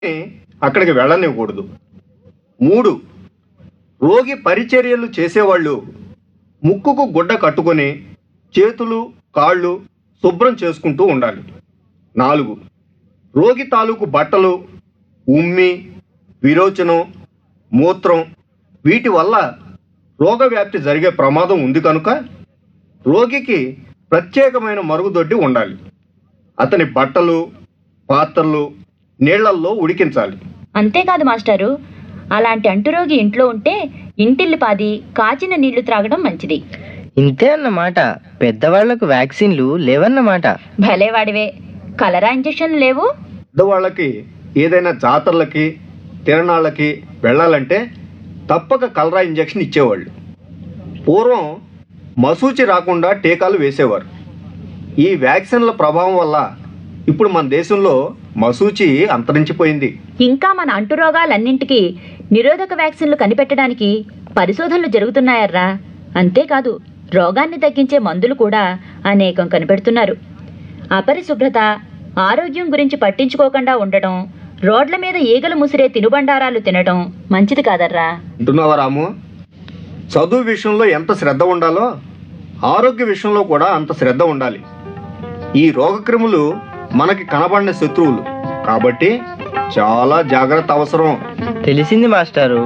అక్కడికి వెళ్ళనివ్వకూడదు మూడు రోగి పరిచర్యలు చేసేవాళ్ళు ముక్కుకు గుడ్డ కట్టుకొని చేతులు కాళ్ళు శుభ్రం చేసుకుంటూ ఉండాలి నాలుగు రోగి తాలూకు బట్టలు ఉమ్మి విరోచనం మూత్రం వీటి వల్ల రోగ వ్యాప్తి జరిగే ప్రమాదం ఉంది కనుక రోగికి ప్రత్యేకమైన మరుగుదొడ్డి ఉండాలి అతని బట్టలు పాత్రలు నీళ్లల్లో ఉడికించాలి అంతేకాదు మాస్టారు అలాంటి అంటురోగి ఇంట్లో ఉంటే ఇంటిల్లి పాది కాచిన నీళ్లు త్రాగడం మంచిది ఇంతే అన్నమాట పెద్దవాళ్లకు వ్యాక్సిన్లు లేవన్నమాట భలేవాడివే కలరా ఇంజెక్షన్ లేవు పెద్దవాళ్ళకి ఏదైనా జాతరలకి తిరణాళ్ళకి వెళ్ళాలంటే తప్పక కలరా ఇంజెక్షన్ ఇచ్చేవాళ్ళు పూర్వం మసూచి రాకుండా టీకాలు వేసేవారు ఈ వ్యాక్సిన్ల ప్రభావం వల్ల ఇప్పుడు మన దేశంలో మసూచి అంతరించిపోయింది ఇంకా మన అంటురోగాలన్నింటికీ నిరోధక వ్యాక్సిన్లు కనిపెట్టడానికి పరిశోధనలు జరుగుతున్నాయర్రా అంతేకాదు రోగాన్ని తగ్గించే మందులు కూడా అనేకం కనిపెడుతున్నారు అపరిశుభ్రత ఆరోగ్యం గురించి పట్టించుకోకుండా ఉండటం రోడ్ల మీద ఈగలు ముసిరే తినుబండారాలు తినడం మంచిది కాదర్రా అంటున్నావా రాము చదువు విషయంలో ఎంత శ్రద్ధ ఉండాలో ఆరోగ్య విషయంలో కూడా అంత శ్రద్ధ ఉండాలి ఈ రోగక్రిములు మనకి కనబడిన శత్రువులు కాబట్టి చాలా జాగ్రత్త అవసరం తెలిసింది మాస్టారు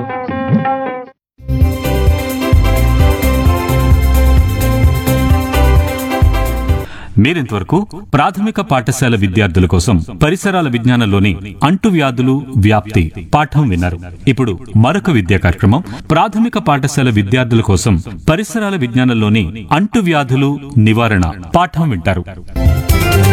మీరింతవరకు ప్రాథమిక పాఠశాల విద్యార్థుల కోసం పరిసరాల విజ్ఞానంలోని అంటువ్యాధులు వ్యాప్తి పాఠం విన్నారు ఇప్పుడు మరొక విద్యా కార్యక్రమం ప్రాథమిక పాఠశాల విద్యార్థుల కోసం పరిసరాల విజ్ఞానంలోని అంటువ్యాధులు నివారణ పాఠం వింటారు